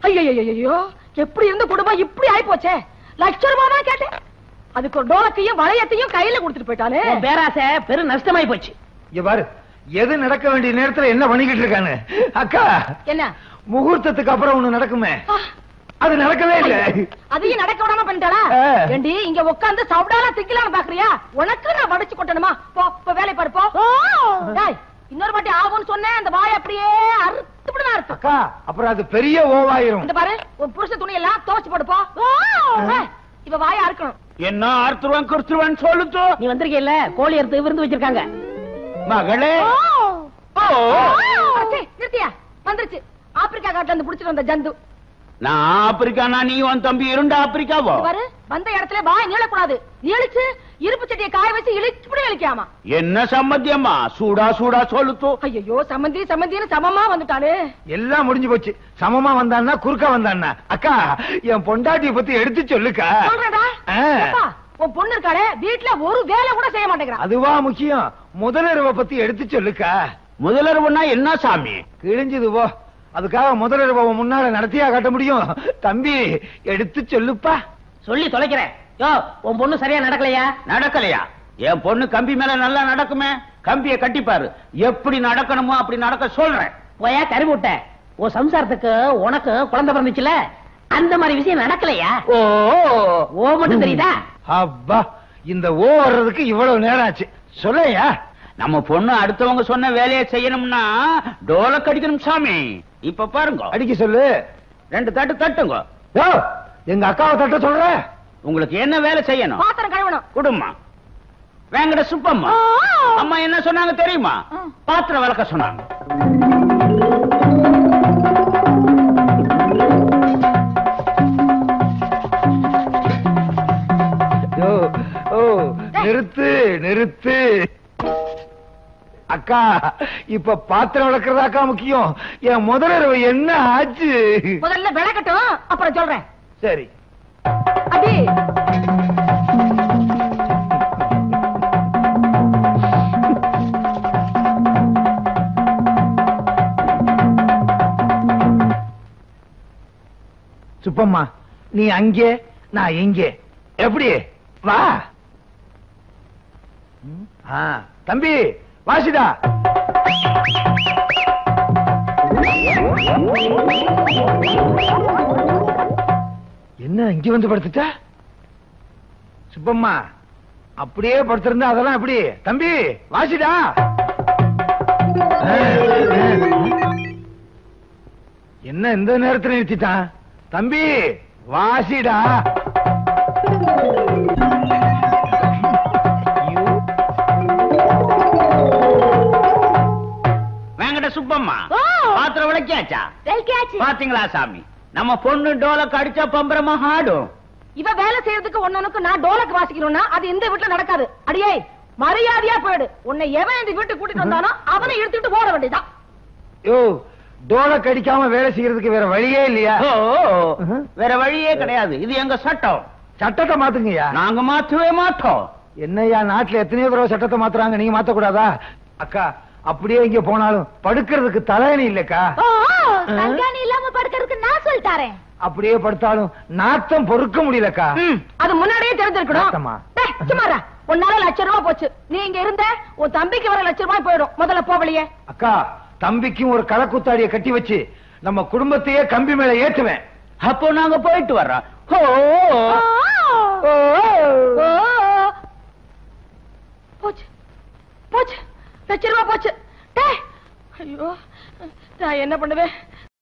ஐயோ எப்படி இருந்த குடும்பம் இப்படி ஆயி போச்சே லட்ச ரூபாய் தான் கேட்டேன் அதுக்கு ஒரு டோலக்கையும் வளையத்தையும் கையில கொடுத்துட்டு போயிட்டானே உன் பேராசை பெரும் நஷ்டமாயி போச்சு இங்க பாரு எது நடக்க வேண்டிய நேரத்துல என்ன பண்ணிக்கிட்டு இருக்கானு அக்கா என்ன முகூர்த்தத்துக்கு அப்புறம் ஒண்ணு நடக்குமே ஆ, அது நடக்கவே இல்ல அதையும் நடக்க விடாம பண்ணிட்டாளா ஆ. ஏண்டி இங்க உட்கார்ந்து சாப்பிடாம திக்கலாம்னு பாக்குறியா உனக்கு நான் வடிச்சு கொட்டணுமா போ இப்ப வேலை பாரு போ டேய், இன்னொரு வாட்டி ஆகும்னு சொன்னேன் அந்த வாய் அப்படியே அறுத்துப்படி தான் இருக்கும் அக்கா அப்புறம் அது பெரிய ஓவாயிரும் இந்த பாரு உன் புருஷ துணி எல்லாம் துவச்சு போடு போ ஏய், இவ வாய அறுக்கணும் என்ன ஆர்த்துருவான் கிறிஸ்துவன் சொல்லுச்சோ நீ வந்திருக்கீல்ல கோழி எடுத்து விருந்து வச்சிருக்காங்க மகளே ஓ அச்சே, நிறுத்தியா வந்துருச்சு ஆப்பிரிக்கா காட்டுல இருந்து புடிச்சிட்டு வந்த ஜந்து நான் ஆப்பிரிக்கானா நீ உன் தம்பி இரண்டு ஆப்பிரிக்காவோ இது பாரு வந்த இடத்துல வாய் நீளக்கூடாது நீளிச்சு இருப்பு சட்டியை காய வச்சு இழிச்சுப்படி இழிக்காமா என்ன சம்மத்தியம்மா சூடா சூடா சொல்லுத்தோ ஐயோ சம்மந்தி சம்மந்தின்னு சமமா வந்துட்டானே எல்லாம் முடிஞ்சு போச்சு சமமா வந்தான்னா குறுக்கா வந்தான்னா அக்கா என் பொண்டாட்டிய பத்தி எடுத்து சொல்லுக்கா சொல்றடா ஆ. அப்பா, உன் பொண்ணு இருக்காளே வீட்டுல ஒரு வேலை கூட செய்ய மாட்டேங்கிறான் அதுவா முக்கியம் முதலிரவை பத்தி எடுத்து சொல்லுக்கா முதலர்வுனா என்ன சாமி கிழிஞ்சது போ அதுக்காக முதலிரவை முன்னால நடத்தியா காட்ட முடியும் தம்பி எடுத்து சொல்லுப்பா சொல்லி தொலைக்கிறேன் யோ உன் பொண்ணு சரியா நடக்கலையா நடக்கலையா என் பொண்ணு கம்பி மேல நல்லா நடக்குமே கம்பிய கட்டிப்பாரு எப்படி நடக்கணுமோ அப்படி நடக்க சொல்றேன் போயா கறி விட்ட உன் சம்சாரத்துக்கு உனக்கு குழந்தை பிறந்துச்சுல அந்த மாதிரி விஷயம் நடக்கலையா ஓ ஓ மட்டும் தெரியுதா அப்பா இந்த ஓ வர்றதுக்கு இவ்வளவு நேரம் ஆச்சு சொல்லையா நம்ம பொண்ணு அடுத்தவங்க சொன்ன வேலையை செய்யணும்னா டோல கடிக்கணும் சாமி இப்ப பாருங்க அடிக்க சொல்லு ரெண்டு தட்டு தட்டுங்க யோ, எங்க அக்காவை தட்ட சொல்ற உங்களுக்கு என்ன வேலை செய்யணும் பாத்திரம் கழுவணும் குடும்மா வேங்கட சுப்பம்மா அம்மா என்ன சொன்னாங்க தெரியுமா பாத்திரம் விளக்க சொன்னாங்க யோ, ஓ நிறுத்து நிறுத்து அக்கா இப்ப பாத்திரம் விளக்குறதாக்கா முக்கியம் என் முதலிரவு என்ன ஆச்சு முதல்ல விளக்கட்டும் அப்புறம் சொல்றேன் சரி அடி சுப்பம்மா நீ அங்கே நான் இங்கே எப்படி வா ம், ஆ, தம்பி வாசிடா என்ன இங்க வந்து படுத்துட்ட சுப்பம்மா அப்படியே படுத்திருந்தா அதெல்லாம் எப்படி தம்பி வாசிடா ஆ, ஆ. என்ன இந்த நேரத்துல நிறுத்திட்டான் தம்பி வாசிடா ஐயோ. வேங்கட சுப்பம்மா ஓ. பாத்திரம் விளக்கியாச்சா வெல்கியாச்சு. பாத்தீங்களா சாமி நம்ம பொண்ணு டோலக்கு அடிச்சா பம்பரமா ஆடும் இவ வேலை செய்யறதுக்கு ஒன்னனுக்கு நான் டோலக்கு வாசிக்கணும்னா அது இந்த வீட்டுல நடக்காது அடியே மரியாதையா போயிடு உன்னை எவன் இந்த வீட்டுக்கு கூட்டிட்டு வந்தானோ அவனை இழுத்துட்டு போட வேண்டியதான் யோ டோல கடிக்காம வேலை செய்யறதுக்கு வேற வழியே இல்லையா ஓ, வேற வழியே கிடையாது இது எங்க சட்டம் சட்டத்தை மாத்துங்கய்யா நாங்க மாத்தவே மாட்டோம் என்னய்யா நாட்டுல எத்தனையோ தடவை சட்டத்தை மாத்துறாங்க நீங்க மாத்த கூடாதா அக்கா அப்படியே இங்க போனாலும் படுக்கிறதுக்கு தலையணி இல்லக்கா கண்காணி இல்லாம படுக்கிறதுக்கு நான் சொல்லிட்டாரேன் அப்படியே படுத்தாலும் நாத்தம் பொறுக்க முடியலக்கா அது முன்னாடியே தெரிஞ்சிருக்கணும் நாத்தமா? டேய், சும்மாரா உன்னால லட்சம் ரூபாய் போச்சு நீ இங்க இருந்த உன் தம்பிக்கு வர லட்சம் ரூபாய் போயிடும் முதல்ல போவலையே அக்கா தம்பிக்கும் ஒரு களக்குத்தாடிய கட்டி வச்சு நம்ம குடும்பத்தையே கம்பி மேல ஏத்துவேன் அப்போ நாங்க போயிட்டு வர்றோம் ஓ, ஓ. போச்சு போச்சு லட்ச ரூபாய் போச்சு டேய், ஐயோ நான் என்ன பண்ணுவேன்